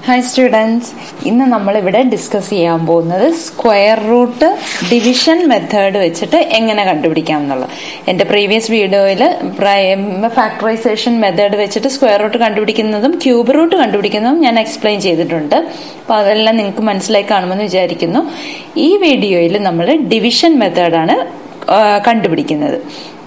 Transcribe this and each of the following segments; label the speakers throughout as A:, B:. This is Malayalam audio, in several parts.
A: ഹായ് സ്റ്റുഡൻസ് ഇന്ന് നമ്മളിവിടെ ഡിസ്കസ് ചെയ്യാൻ പോകുന്നത് സ്ക്വയർ റൂട്ട് ഡിവിഷൻ മെത്തേഡ് വെച്ചിട്ട് എങ്ങനെ കണ്ടുപിടിക്കാം എന്നുള്ളത് എൻ്റെ പ്രീവിയസ് വീഡിയോയിൽ ഫാക്ടറൈസേഷൻ മെത്തേഡ് വെച്ചിട്ട് സ്ക്വയർ റൂട്ട് കണ്ടുപിടിക്കുന്നതും ക്യൂബ് റൂട്ട് കണ്ടുപിടിക്കുന്നതും ഞാൻ എക്സ്പ്ലെയിൻ ചെയ്തിട്ടുണ്ട് അപ്പോൾ അതെല്ലാം നിങ്ങൾക്ക് മനസ്സിലായി കാണുമെന്ന് വിചാരിക്കുന്നു ഈ വീഡിയോയിൽ നമ്മൾ ഡിവിഷൻ മെത്തേഡാണ് കണ്ടുപിടിക്കുന്നത്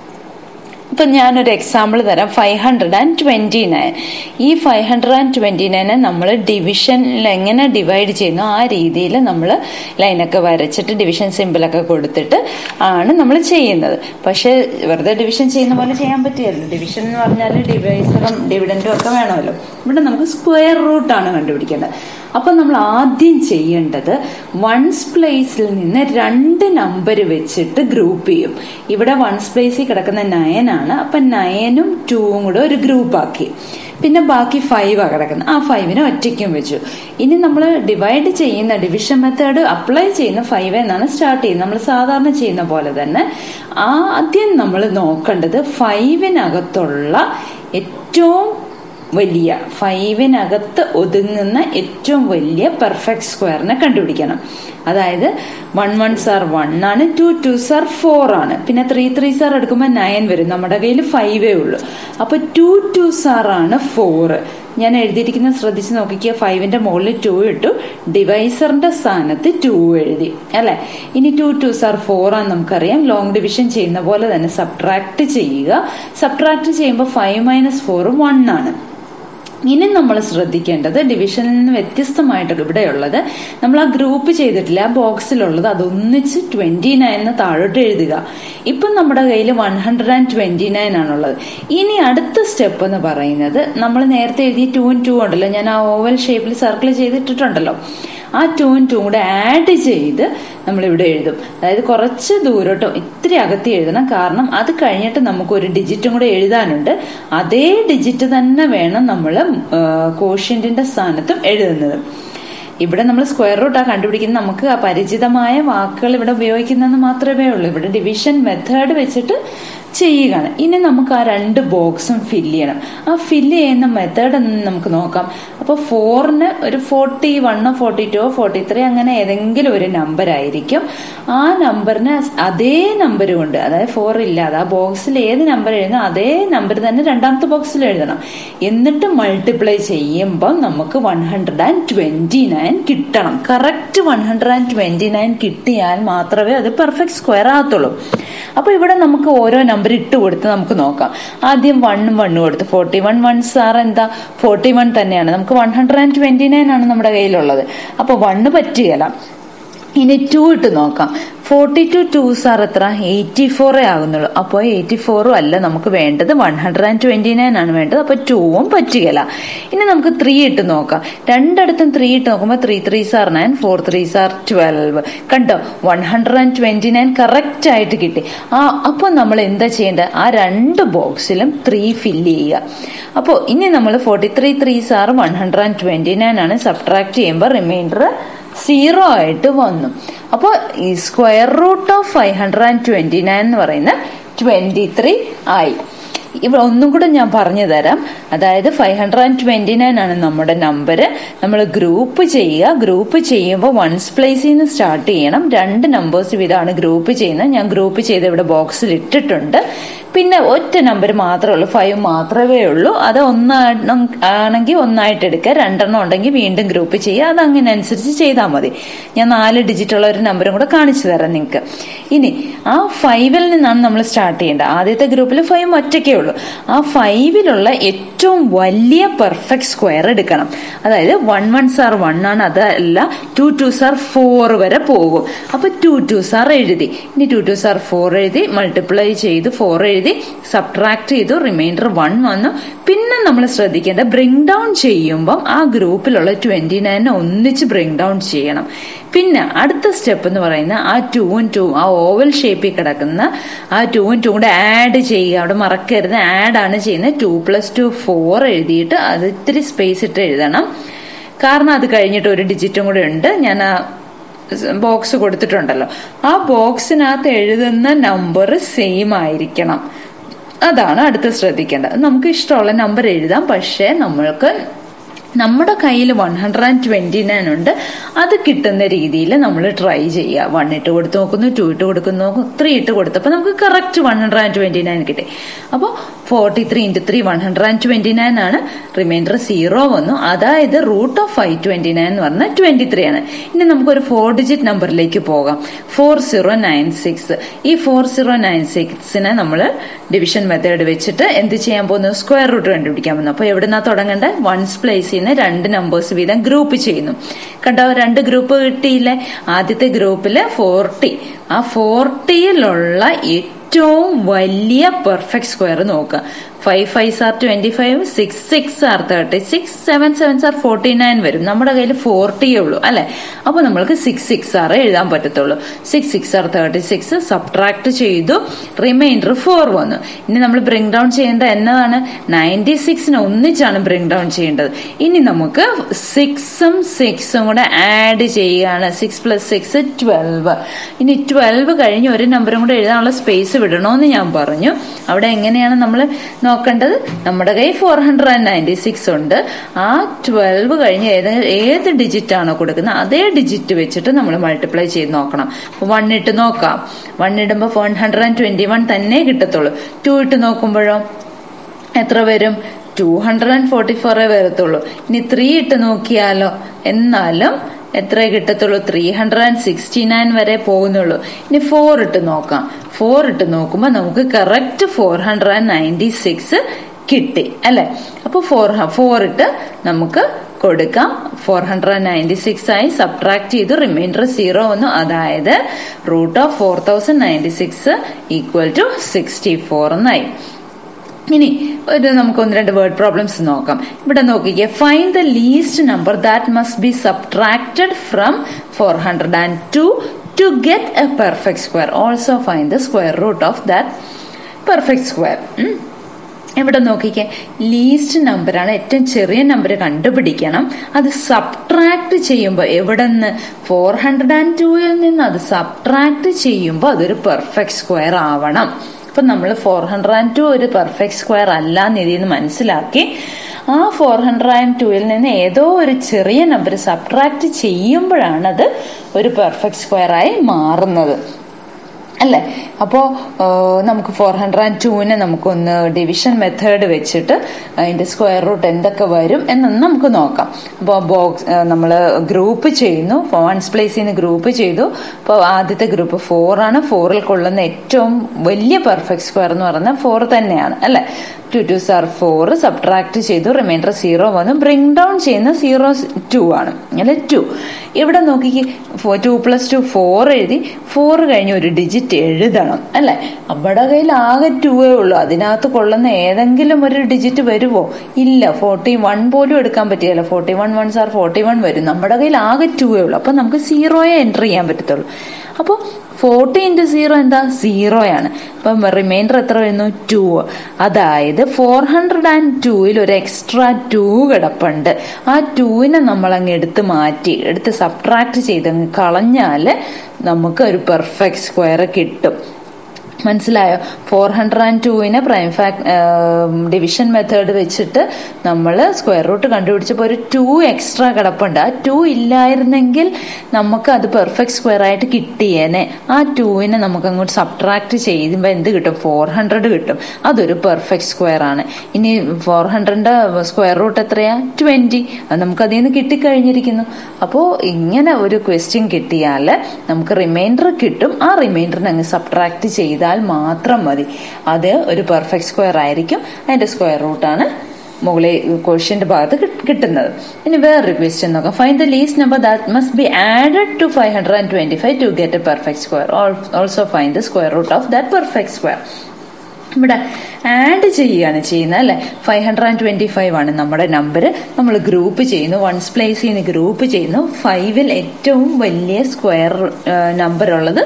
A: ഇപ്പം ഞാനൊരു എക്സാമ്പിൾ തരാം five hundred and twenty nine ഈ ഫൈവ് ഹൺഡ്രഡ് ആൻഡ് ട്വൻറ്റി നയനെ നമ്മൾ ഡിവിഷനിൽ എങ്ങനെ ഡിവൈഡ് ചെയ്യുന്നു ആ രീതിയിൽ നമ്മൾ ലൈനൊക്കെ വരച്ചിട്ട് ഡിവിഷൻ സിമ്പിളൊക്കെ കൊടുത്തിട്ട് ആണ് നമ്മൾ ചെയ്യുന്നത് പക്ഷേ വെറുതെ ഡിവിഷൻ ചെയ്യുന്ന പോലെ ചെയ്യാൻ പറ്റിയല്ലോ ഡിവിഷൻ എന്ന് പറഞ്ഞാൽ ഡിവൈസറും ഡിവിഡൻറ്റും ഒക്കെ വേണമല്ലോ ഇവിടെ നമുക്ക് സ്ക്വയർ റൂട്ടാണ് കണ്ടുപിടിക്കേണ്ടത് അപ്പം നമ്മൾ ആദ്യം ചെയ്യേണ്ടത് വൺസ് പ്ലേസിൽ നിന്ന് രണ്ട് നമ്പർ വെച്ചിട്ട് ഗ്രൂപ്പ് ചെയ്യും ഇവിടെ വൺസ് പ്ലേസിൽ കിടക്കുന്ന നയനാണ് അപ്പം നയനും ടൂവും കൂടെ ഒരു ഗ്രൂപ്പ് ആക്കി പിന്നെ ബാക്കി ഫൈവ് ആ കിടക്കുന്നത് ആ ഫൈവിനെ ഒറ്റയ്ക്കും വെച്ചു ഇനി നമ്മൾ ഡിവൈഡ് ചെയ്യുന്ന ഡിവിഷൻ മെത്തേഡ് അപ്ലൈ ചെയ്യുന്ന ഫൈവ് എന്നാണ് സ്റ്റാർട്ട് ചെയ്യുന്നത് നമ്മൾ സാധാരണ ചെയ്യുന്ന പോലെ തന്നെ ആദ്യം നമ്മൾ നോക്കേണ്ടത് ഫൈവിനകത്തുള്ള ഏറ്റവും വലിയ ഫൈവിനകത്ത് ഒതുങ്ങുന്ന ഏറ്റവും വലിയ പെർഫെക്റ്റ് സ്ക്വയറിനെ കണ്ടുപിടിക്കണം അതായത് വൺ വൺ സാർ വൺ ആണ് ടു ടു സാർ ഫോർ ആണ് പിന്നെ ത്രീ ത്രീ സാർ എടുക്കുമ്പോൾ നയൻ വരും നമ്മുടെ കയ്യിൽ ഫൈവേ ഉള്ളൂ അപ്പൊ ടു ടു സാർ ആണ് ഫോർ ഞാൻ എഴുതിയിരിക്കുന്ന ശ്രദ്ധിച്ച് നോക്കിക്കുക ഫൈവിന്റെ മുകളിൽ ടു ഇട്ടു ഡിവൈസറിന്റെ സ്ഥാനത്ത് ടു എഴുതി അല്ലെ ഇനി ടു ടു സാർ ഫോർ ആണ് നമുക്കറിയാം ലോങ് ഡിവിഷൻ ചെയ്യുന്ന പോലെ തന്നെ സബ്ട്രാക്ട് ചെയ്യുക സബ്ട്രാക്ട് ചെയ്യുമ്പോൾ ഫൈവ് മൈനസ് ഫോർ വൺ ആണ് ഇനി നമ്മൾ ശ്രദ്ധിക്കേണ്ടത് ഡിവിഷനിൽ നിന്ന് വ്യത്യസ്തമായിട്ട് ഇവിടെയുള്ളത് നമ്മൾ ആ ഗ്രൂപ്പ് ചെയ്തിട്ടില്ല ആ ബോക്സിലുള്ളത് അതൊന്നിച്ച് ട്വന്റി നയൻ താഴോട്ട് എഴുതുക ഇപ്പം നമ്മുടെ കയ്യിൽ one hundred and twenty nine ആണുള്ളത് ഇനി അടുത്ത സ്റ്റെപ്പ് എന്ന് പറയുന്നത് നമ്മൾ നേരത്തെ എഴുതിയ ടു ആൻഡ് ടു ഉണ്ടല്ലോ ഞാൻ ആ ഓവൽ ഷേപ്പിൽ സർക്കിൾ ചെയ്തിട്ടിട്ടുണ്ടല്ലോ ആ ടൂവും ടൂവും കൂടെ ആഡ് ചെയ്ത് നമ്മൾ ഇവിടെ എഴുതും അതായത് കുറച്ച് ദൂരോട്ടോ ഇത്തിരി അകത്തി എഴുതണം കാരണം അത് കഴിഞ്ഞിട്ട് നമുക്ക് ഒരു ഡിജിറ്റും കൂടെ എഴുതാനുണ്ട് അതേ ഡിജിറ്റ് തന്നെ വേണം നമ്മൾ കോഷ്യന്റിന്റെ സ്ഥാനത്തും എഴുതുന്നത് ഇവിടെ നമ്മൾ സ്ക്വയർ റൂട്ടാ കണ്ടുപിടിക്കുന്നത് നമുക്ക് ആ പരിചിതമായ വാക്കുകൾ ഇവിടെ ഉപയോഗിക്കുന്നതെന്ന് മാത്രമേ ഉള്ളൂ ഇവിടെ ഡിവിഷൻ മെത്തേഡ് വെച്ചിട്ട് ചെയ്യുകയാണ് ഇനി നമുക്ക് ആ രണ്ട് ബോക്സും ഫില്ല് ചെയ്യണം ആ ഫില്ല് ചെയ്യുന്ന മെത്തേഡ് നമുക്ക് നോക്കാം അപ്പോൾ ഫോറിന് ഒരു ഫോർട്ടി വണ്ണോ ഫോർട്ടി ടു ഫോർട്ടി ത്രീ അങ്ങനെ ഏതെങ്കിലും ഒരു നമ്പർ ആയിരിക്കും ആ നമ്പറിന് അതേ നമ്പർ കൊണ്ട് അതായത് ഫോർ ഇല്ലാതെ ആ ബോക്സിൽ ഏത് നമ്പർ എഴുതുന്നോ അതേ നമ്പർ തന്നെ രണ്ടാമത്തെ ബോക്സിൽ എഴുതണം എന്നിട്ട് മൾട്ടിപ്ലൈ ചെയ്യുമ്പോൾ നമുക്ക് one hundred and twenty nine കിട്ടണം correct one hundred and twenty nine കിട്ടിയാൽ മാത്രമേ അത് പെർഫെക്റ്റ് സ്ക്വയർ ആകത്തുള്ളൂ അപ്പൊ ഇവിടെ നമുക്ക് ഓരോ നമ്പർ ഇട്ട് കൊടുത്ത് നമുക്ക് നോക്കാം ആദ്യം വണ്ണും വണ്ണും കൊടുത്ത് ഫോർട്ടി വൺ വൺ സാർ എന്താ ഫോർട്ടി വൺ തന്നെയാണ് നമുക്ക് one hundred and twenty nine ആണ് നമ്മുടെ കയ്യിലുള്ളത് അപ്പൊ വണ്ണ് പറ്റുകയില്ല ഇനി ടു ഇട്ട് നോക്കാം ഫോർട്ടി ടു ടു സാർ എത്ര എയ്റ്റി ഫോറേ ആകുന്നുള്ളൂ അപ്പോൾ എയ്റ്റി ഫോറും അല്ല നമുക്ക് വേണ്ടത് one hundred and twenty nine ആണ് വേണ്ടത് അപ്പോൾ ടൂവും പറ്റുകയില്ല ഇനി നമുക്ക് ത്രീ ഇട്ട് നോക്കാം രണ്ടിടത്തും ത്രീ ഇട്ട് നോക്കുമ്പോൾ three three sir nine four three sir twelve കണ്ടോ one hundred and twenty nine correct ആയിട്ട് കിട്ടി ആ അപ്പോൾ നമ്മൾ എന്താ ചെയ്യേണ്ടത് ആ രണ്ട് ബോക്സിലും ത്രീ ഫില്ല് ചെയ്യുക അപ്പോൾ ഇനി നമ്മൾ forty three three sir one hundred and twenty nine ആണ് സബ്ട്രാക്ട് ചെയ്യുമ്പോൾ റിമൈൻഡർ സീറോ ആയിട്ട് വന്നു അപ്പോൾ ഈ square root of five hundred and twenty nine എന്ന് പറയുന്ന ട്വന്റി ത്രീ ആയി ഇവിടെ ഒന്നും കൂടെ ഞാൻ പറഞ്ഞു തരാം അതായത് five hundred and twenty nine ആണ് നമ്മുടെ നമ്പർ നമ്മൾ ഗ്രൂപ്പ് ചെയ്യുക ഗ്രൂപ്പ് ചെയ്യുമ്പോൾ വൺസ് പ്ലേസിൽ നിന്ന് സ്റ്റാർട്ട് ചെയ്യണം രണ്ട് നമ്പേഴ്സ് വീതമാണ് ഗ്രൂപ്പ് ചെയ്യുന്നത് ഞാൻ ഗ്രൂപ്പ് ചെയ്ത് ഇവിടെ ബോക്സിൽ ഇട്ടിട്ടുണ്ട് പിന്നെ ഒറ്റ നമ്പർ മാത്രമേ ഉള്ളൂ ഫൈവ് മാത്രമേ ഉള്ളൂ അത് ഒന്നാണ് ആണെങ്കിൽ ഒന്നായിട്ട് എടുക്കുക രണ്ടെണ്ണം ഉണ്ടെങ്കിൽ വീണ്ടും ഗ്രൂപ്പ് ചെയ്യുക അത് അങ്ങനെ അനുസരിച്ച് ചെയ്താൽ മതി ഞാൻ നാല് ഡിജിറ്റ് ഉള്ള ഒരു നമ്പറും കൂടെ കാണിച്ചു തരാം നിങ്ങൾക്ക് ഇനി ആ ഫൈവിൽ നിന്നാണ് നമ്മൾ സ്റ്റാർട്ട് ചെയ്യേണ്ടത് ആദ്യത്തെ ഗ്രൂപ്പിൽ ഫൈവ് ഒറ്റയ്ക്കേ ഉള്ളൂ ആ ഫൈവിലുള്ള ഏറ്റവും വലിയ പെർഫെക്റ്റ് സ്ക്വയർ എടുക്കണം അതായത് വൺ വൺ സാർ വൺ ആണ് അതല്ല ടു ടു സാർ ഫോർ വരെ പോകും അപ്പൊ ടു ടു സാർ എഴുതി ഇനി ടു ടു സാർ ഫോർ എഴുതി മൾട്ടിപ്ലൈ ചെയ്ത് ഫോർ എഴുതി എഴുതി സബ്ട്രാക്ട് ചെയ്തു റിമൈൻഡർ വൺ വന്നു പിന്നെ നമ്മൾ ശ്രദ്ധിക്കേണ്ടത് ബ്രിങ് ഡൗൺ ചെയ്യുമ്പം ആ ഗ്രൂപ്പിലുള്ള ട്വന്റി നയനെ ഒന്നിച്ച് ബ്രിങ് ഡൗൺ ചെയ്യണം പിന്നെ അടുത്ത സ്റ്റെപ്പ് എന്ന് പറയുന്ന ആ ടൂവും ടൂ ആ ഓവൽ ഷേപ്പിൽ കിടക്കുന്ന ആ ടൂവും ടൂ കൂടെ ആഡ് ചെയ്യുക അവിടെ മറക്കരുത് ആഡ് ആണ് ചെയ്യുന്നത് ടു പ്ലസ് ടു ഫോർ എഴുതിയിട്ട് അത് ഇത്തിരി സ്പേസ് ഇട്ട് എഴുതണം കാരണം അത് കഴിഞ്ഞിട്ട് ഒരു ഡിജിറ്റും കൂടെ ഉണ്ട് ഞാൻ ആ ബോക്സ് കൊടുത്തിട്ടുണ്ടല്ലോ ആ ബോക്സിനകത്ത് എഴുതുന്ന നമ്പർ സെയിം ആയിരിക്കണം അതാണ് അടുത്ത് ശ്രദ്ധിക്കേണ്ടത് നമുക്ക് ഇഷ്ടമുള്ള നമ്പർ എഴുതാം പക്ഷേ നമ്മൾക്ക് നമ്മുടെ കയ്യിൽ one hundred and twenty nine ഉണ്ട് അത് കിട്ടുന്ന രീതിയിൽ നമ്മൾ ട്രൈ ചെയ്യുക വൺ ഇട്ട് കൊടുത്ത് നോക്കുന്നു ടു ഇട്ട് കൊടുക്കുന്നു നോക്കും ത്രീ ഇട്ട് കൊടുത്തപ്പോൾ നമുക്ക് correct one hundred and twenty nine കിട്ടി അപ്പോൾ forty three into three one hundred and twenty nine ആണ് റിമൈൻഡർ സീറോ വന്നു അതായത് root of five twenty nine എന്ന് പറഞ്ഞാൽ ട്വന്റി ത്രീ ആണ് ഇനി നമുക്കൊരു ഫോർ ഡിജിറ്റ് നമ്പറിലേക്ക് പോകാം ഫോർ സീറോ നയൻ സിക്സ് ഈ ഫോർ സീറോ നയൻ സിക്സിനെ നമ്മൾ ഡിവിഷൻ മെത്തേഡ് വെച്ചിട്ട് എന്ത് ചെയ്യാൻ പോകുന്നു സ്ക്വയർ റൂട്ട് കണ്ടുപിടിക്കാൻ പോകുന്നു അപ്പോൾ എവിടുന്നാ തുടങ്ങേണ്ടത് വൺസ് പ്ലേസ് ചെയ്യുന്ന രണ്ട് നമ്പേഴ്സ് വീതം ഗ്രൂപ്പ് ചെയ്യുന്നു കണ്ടോ രണ്ട് ഗ്രൂപ്പ് കിട്ടിയില്ലേ ആദ്യത്തെ ഗ്രൂപ്പില് ഫോർട്ടി ആ ഫോർട്ടിയിലുള്ള ഏറ്റവും വലിയ പെർഫെക്റ്റ് സ്ക്വയർ നോക്കുക five five are twenty five six six are thirty six seven seven are forty nine വരും നമ്മുടെ കയ്യിൽ ഫോർട്ടിയേ ഉള്ളൂ അല്ലെ അപ്പൊ നമ്മൾക്ക് സിക്സ് സിക്സ് ആർ എഴുതാൻ പറ്റത്തുള്ളൂ six six are thirty six subtract ചെയ്തു റിമൈൻഡർ ഫോർ വന്നു ഇനി നമ്മൾ ബ്രിങ് ഡൗൺ ചെയ്യേണ്ട എന്നതാണ് നയൻറ്റി സിക്സിന് ഒന്നിച്ചാണ് ബ്രിങ് ഡൗൺ ചെയ്യേണ്ടത് ഇനി നമുക്ക് സിക്സും സിക്സും കൂടെ ആഡ് ചെയ്യുകയാണ് സിക്സ് പ്ലസ് സിക്സ് ട്വൽവ് ഇനി ട്വൽവ് കഴിഞ്ഞ് ഒരു നമ്പറും കൂടെ എഴുതാനുള്ള സ്പേസ് വിടണമെന്ന് ഞാൻ പറഞ്ഞു അവിടെ എങ്ങനെയാണ് നമ്മൾ നോക്കേണ്ടത് നമ്മുടെ കയ്യിൽ four hundred and ninety six ഉണ്ട് ആ ട്വൽവ് കഴിഞ്ഞ് ഏത് ഏത് ഡിജിറ്റ് ആണോ കൊടുക്കുന്നത് അതേ ഡിജിറ്റ് വെച്ചിട്ട് നമ്മൾ മൾട്ടിപ്ലൈ ചെയ്ത് നോക്കണം വൺ ഇട്ട് നോക്കാം വൺ ഇടുമ്പോൾ one hundred and twenty one തന്നെ കിട്ടത്തുള്ളൂ ടു ഇട്ട് നോക്കുമ്പോഴോ എത്ര വരും ടു ഹൺഡ്രഡ് ആൻഡ് ഫോർട്ടി ഫോറേ വരത്തുള്ളൂ ഇനി ത്രീ ഇട്ട് നോക്കിയാലോ എന്നാലും എത്ര കിട്ടത്തുള്ളൂ three hundred and sixty nine വരെ പോകുന്നുള്ളൂ ഇനി ഫോർ ഇട്ട് നോക്കാം ഫോർ ഇട്ട് നോക്കുമ്പോൾ നമുക്ക് correct four hundred and ninety six കിട്ടി അല്ലെ അപ്പൊ ഫോർ ഫോർ ഇട്ട് നമുക്ക് കൊടുക്കാം ഫോർ ഹൺഡ്രഡ് നയൻറ്റി സിക്സ് ആയി സബ്ട്രാക്ട് ചെയ്തു റിമൈൻഡർ സീറോ വന്നു അതായത് root of four thousand ninety six equal to sixty four എന്നായി ഇനി ഒരു നമുക്ക് ഒന്ന് രണ്ട് വേർഡ് പ്രോബ്ലംസ് നോക്കാം ഇവിടെ നോക്കിക്കേ find the least number that must be subtracted from four hundred and two to get a perfect square also find the square root of that perfect square ഇവിടെ നോക്കിക്കേ ലീസ്റ്റ് നമ്പറാണ് ഏറ്റവും ചെറിയ നമ്പർ കണ്ടുപിടിക്കണം അത് സബ്ട്രാക്ട് ചെയ്യുമ്പോൾ എവിടെ നിന്ന് ഫോർ ഹൺഡ്രഡ് ആൻഡ് ടൂയിൽ നിന്ന് അത് സബ്ട്രാക്ട് ചെയ്യുമ്പോൾ അതൊരു പെർഫെക്റ്റ് സ്ക്വയർ ആവണം അപ്പൊ നമ്മൾ ഫോർ ഹൺഡ്രഡ് ആൻഡ് ടു ഒരു പെർഫെക്റ്റ് സ്ക്വയർ അല്ല എന്ന് മനസ്സിലാക്കി ആ ഫോർ ഹൺഡ്രഡ് ആൻഡ് ടുവിൽ നിന്ന് ഏതോ ഒരു ചെറിയ നമ്പർ സബ്ട്രാക്ട് ചെയ്യുമ്പോഴാണ് അത് ഒരു പെർഫെക്റ്റ് സ്ക്വയർ ആയി മാറുന്നത് അല്ലേ അപ്പോൾ നമുക്ക് ഫോർ ഹൺഡ്രഡ് ആൻഡ് ടൂവിനെ നമുക്കൊന്ന് ഡിവിഷൻ മെത്തേഡ് വെച്ചിട്ട് അതിന്റെ സ്ക്വയർ റൂട്ട് എന്തൊക്കെ വരും എന്നൊന്ന് നമുക്ക് നോക്കാം അപ്പോൾ ബോക്സ് നമ്മൾ ഗ്രൂപ്പ് ചെയ്യുന്നു വൺസ് പ്ലേസിൽ നിന്ന് ഗ്രൂപ്പ് ചെയ്തു അപ്പോൾ ആദ്യത്തെ ഗ്രൂപ്പ് ഫോർ ആണ് ഫോറിൽ കൊള്ളുന്ന ഏറ്റവും വലിയ പെർഫെക്റ്റ് സ്ക്വയർ എന്ന് പറയുന്നത് ഫോർ തന്നെയാണ് അല്ലേ two two sir four subtract ചെയ്തു റിമൈൻഡർ സീറോ വന്നു ബ്രിങ് ഡൗൺ ചെയ്യുന്ന സീറോ ടു ആണ് അല്ലെ ടു ഇവിടെ നോക്കിക്ക് ടു പ്ലസ് ടു ഫോർ എഴുതി ഫോർ കഴിഞ്ഞ് ഒരു ഡിജിറ്റ് എഴുതണം അല്ലെ അവിടെ കയ്യിൽ ആകെ ടൂവേ ഉള്ളൂ അതിനകത്ത് കൊള്ളുന്ന ഏതെങ്കിലും ഒരു ഡിജിറ്റ് വരുമോ ഇല്ല ഫോർട്ടി വൺ പോലും എടുക്കാൻ പറ്റിയല്ല forty one one sir forty one വരും നമ്മുടെ കയ്യിൽ ആകെ ടൂവേ ഉള്ളൂ അപ്പൊ നമുക്ക് സീറോയെ എൻ്റർ ചെയ്യാൻ പറ്റത്തുള്ളൂ അപ്പോൾ ഫോർട്ടി ഇൻറ്റു സീറോ എന്താ സീറോയാണ് അപ്പം റിമൈൻഡർ എത്ര വരുന്നു ടു അതായത് ഫോർ ഹൺഡ്രഡ് ആൻഡ് ടൂയിൽ ഒരു എക്സ്ട്രാ ടു കിടപ്പുണ്ട് ആ ടൂവിനെ നമ്മൾ അങ്ങ് എടുത്ത് മാറ്റി എടുത്ത് സബ്ട്രാക്ട് ചെയ്ത് അങ്ങ് കളഞ്ഞാൽ നമുക്ക് ഒരു പെർഫെക്റ്റ് സ്ക്വയർ കിട്ടും മനസ്സിലായോ ഫോർ ഹൺഡ്രഡ് ആൻഡ് ടുവിനെ പ്രൈം ഫാക്ട് ഡിവിഷൻ മെത്തേഡ് വെച്ചിട്ട് നമ്മൾ സ്ക്വയർ റൂട്ട് കണ്ടുപിടിച്ചപ്പോൾ ഒരു ടു എക്സ്ട്രാ കിടപ്പുണ്ട് ആ ടു ഇല്ലായിരുന്നെങ്കിൽ നമുക്ക് അത് പെർഫെക്റ്റ് സ്ക്വയർ ആയിട്ട് കിട്ടിയേനെ ആ ടുവിനെ നമുക്ക് അങ്ങോട്ട് സബ്ട്രാക്ട് ചെയ്യുമ്പോൾ എന്ത് കിട്ടും ഫോർ ഹൺഡ്രഡ് കിട്ടും അതൊരു പെർഫെക്റ്റ് സ്ക്വയർ ആണ് ഇനി ഫോർ ഹൺഡ്രഡിന്റെ സ്ക്വയർ റൂട്ട് എത്രയാ ട്വന്റി അത് നമുക്ക് അതിൽ നിന്ന് കിട്ടിക്കഴിഞ്ഞിരിക്കുന്നു അപ്പോൾ ഇങ്ങനെ ഒരു ക്വസ്റ്റ്യൻ കിട്ടിയാൽ നമുക്ക് റിമൈൻഡർ കിട്ടും ആ റിമൈൻഡറിനെ അങ്ങ് സബ്ട്രാക്ട് ചെയ്താൽ മാത്രം മതി അത് ഒരു പെർഫെക്റ്റ് സ്ക്വയർ ആയിരിക്കും അതിന്റെ സ്ക്വയർ റൂട്ടാണ് മുകളിൽ ക്വസ്റ്റ്യന്റെ ഭാഗത്ത് കിട്ടുന്നത് ഇനി വേറൊരു ക്വസ്റ്റ്യൻ നോക്കാം find the least number that must be added to five hundred and twenty five to get a perfect square also find the square root of that perfect square ഇവിടെ ആഡ് ചെയ്യുകയാണ് ചെയ്യുന്നത് അല്ലെ five hundred and twenty five ആണ് നമ്മുടെ നമ്പർ നമ്മൾ ഗ്രൂപ്പ് ചെയ്യുന്നു വൺസ് പ്ലേസ് ചെയ്യുന്ന ഗ്രൂപ്പ് ചെയ്യുന്നു ഫൈവിൽ ഏറ്റവും വലിയ സ്ക്വയർ നമ്പർ ഉള്ളത്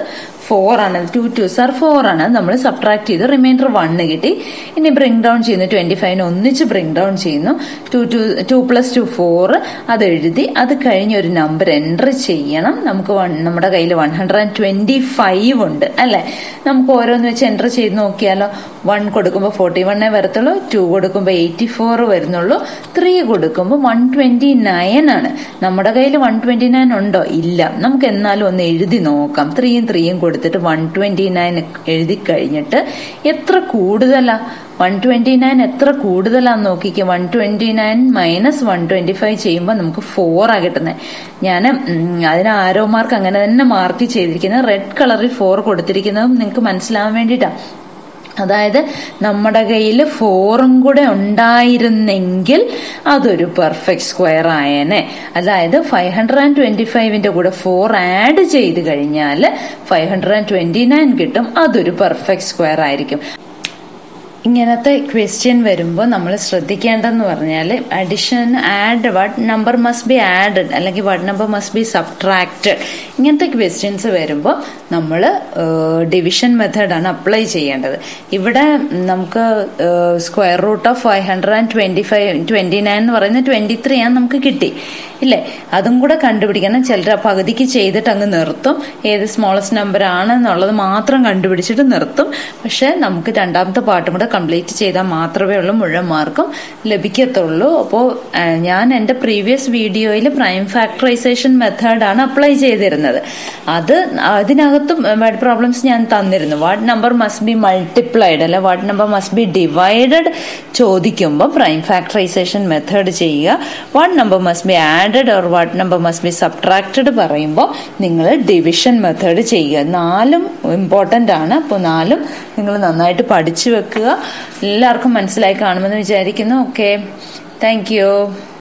A: ഫോർ ആണ് ടു ടു സാർ ഫോർ ആണ് നമ്മൾ സബ്ട്രാക്ട് ചെയ്ത് റിമൈൻഡർ വണ്ണ് കിട്ടി ഇനി ബ്രിങ് ഡൗൺ ചെയ്യുന്നു ട്വന്റി ഫൈവിന് ഒന്നിച്ച് ബ്രിങ് ഡൗൺ ചെയ്യുന്നു two two two plus two four അത് എഴുതി അത് കഴിഞ്ഞ് ഒരു നമ്പർ എൻ്റർ ചെയ്യണം നമുക്ക് വൺ- നമ്മുടെ കയ്യിൽ one hundred and twenty five ഉണ്ട് അല്ലെ നമുക്ക് ഓരോന്ന് വെച്ച് എൻ്റർ ചെയ്ത് നോക്കിയാലോ വൺ കൊടുക്കുമ്പോൾ ഫോർട്ടി വണ്ണേ വരത്തുള്ളൂ ടു കൊടുക്കുമ്പോൾ എയ്റ്റി ഫോർ വരുന്നുള്ളൂ ത്രീ കൊടുക്കുമ്പോൾ വൺ ട്വന്റി നയൻ ആണ് നമ്മുടെ കയ്യിൽ വൺ ട്വന്റി നയൻ ഉണ്ടോ ഇല്ല നമുക്ക് എന്നാലും ഒന്ന് എഴുതി നോക്കാം ത്രീയും ത്രീയും കൊടുത്തിട്ട് വൺ ട്വന്റി നയൻ എഴുതി കഴിഞ്ഞിട്ട് എത്ര കൂടുതലാ വൺ ട്വന്റി നയൻ എത്ര കൂടുതലാന്ന് നോക്കിക്കേ one twenty nine minus one twenty five ചെയ്യുമ്പോൾ നമുക്ക് ഫോർ ആ കിട്ടുന്നത് ഞാൻ അതിന് ആരോ മാർക്ക് അങ്ങനെ തന്നെ മാർക്ക് ചെയ്തിരിക്കുന്നത് റെഡ് കളറിൽ ഫോർ കൊടുത്തിരിക്കുന്നതും നിങ്ങൾക്ക് മനസ്സിലാവാൻ വേണ്ടിയിട്ടാണ് അതായത് നമ്മുടെ കയ്യിൽ ഫോറും കൂടെ ഉണ്ടായിരുന്നെങ്കിൽ അതൊരു പെർഫെക്റ്റ് സ്ക്വയർ ആയേനെ അതായത് ഫൈവ് ഹൺഡ്രഡ് ആൻഡ് ട്വന്റി ഫൈവിന്റെ കൂടെ ഫോർ ആഡ് ചെയ്ത് കഴിഞ്ഞാൽ five hundred and twenty nine കിട്ടും അതൊരു പെർഫെക്റ്റ് സ്ക്വയർ ആയിരിക്കും ഇങ്ങനത്തെ ക്വസ്റ്റ്യൻ വരുമ്പോൾ നമ്മൾ ശ്രദ്ധിക്കേണ്ടതെന്ന് പറഞ്ഞാൽ addition add what number must be added അല്ലെങ്കിൽ what number must be subtracted ഇങ്ങനത്തെ ക്വസ്റ്റ്യൻസ് വരുമ്പോൾ നമ്മൾ ഡിവിഷൻ മെത്തേഡാണ് അപ്ലൈ ചെയ്യേണ്ടത് ഇവിടെ നമുക്ക് square root of five hundred and twenty five twenty nine എന്ന് പറയുന്നത് ട്വന്റി ത്രീ ആണ് നമുക്ക് കിട്ടി ഇല്ലേ അതും കൂടെ കണ്ടുപിടിക്കണം ചിലർ ആ പകുതിക്ക് ചെയ്തിട്ട് അങ്ങ് നിർത്തും ഏത് സ്മോളസ്റ്റ് നമ്പർ ആണ് എന്നുള്ളത് മാത്രം കണ്ടുപിടിച്ചിട്ട് നിർത്തും പക്ഷെ നമുക്ക് രണ്ടാമത്തെ പാട്ടും കൂടെ കംപ്ലീറ്റ് ചെയ്താൽ മാത്രമേ ഉള്ളൂ മുഴുവൻ മാർക്കും ലഭിക്കത്തുള്ളൂ അപ്പോൾ ഞാൻ എൻ്റെ പ്രീവിയസ് വീഡിയോയിൽ പ്രൈം ഫാക്ടറൈസേഷൻ മെത്തേഡാണ് അപ്ലൈ ചെയ്തിരുന്നത് അത് അതിനകത്തും വേർഡ് പ്രോബ്ലംസ് ഞാൻ തന്നിരുന്നു what number must be multiplied അല്ലെ what number must be divided ചോദിക്കുമ്പോൾ പ്രൈം ഫാക്ടറൈസേഷൻ മെത്തേഡ് ചെയ്യുക what number must be added or what number must be subtracted പറയുമ്പോൾ നിങ്ങൾ ഡിവിഷൻ മെത്തേഡ് ചെയ്യുക നാലും ഇമ്പോർട്ടൻ്റ് ആണ് അപ്പോൾ നാലും നിങ്ങൾ നന്നായിട്ട് പഠിച്ചു വെക്കുക എല്ലാവർക്കും മനസ്സിലായി കാണുമെന്ന് വിചാരിക്കുന്നു ഓക്കെ താങ്ക്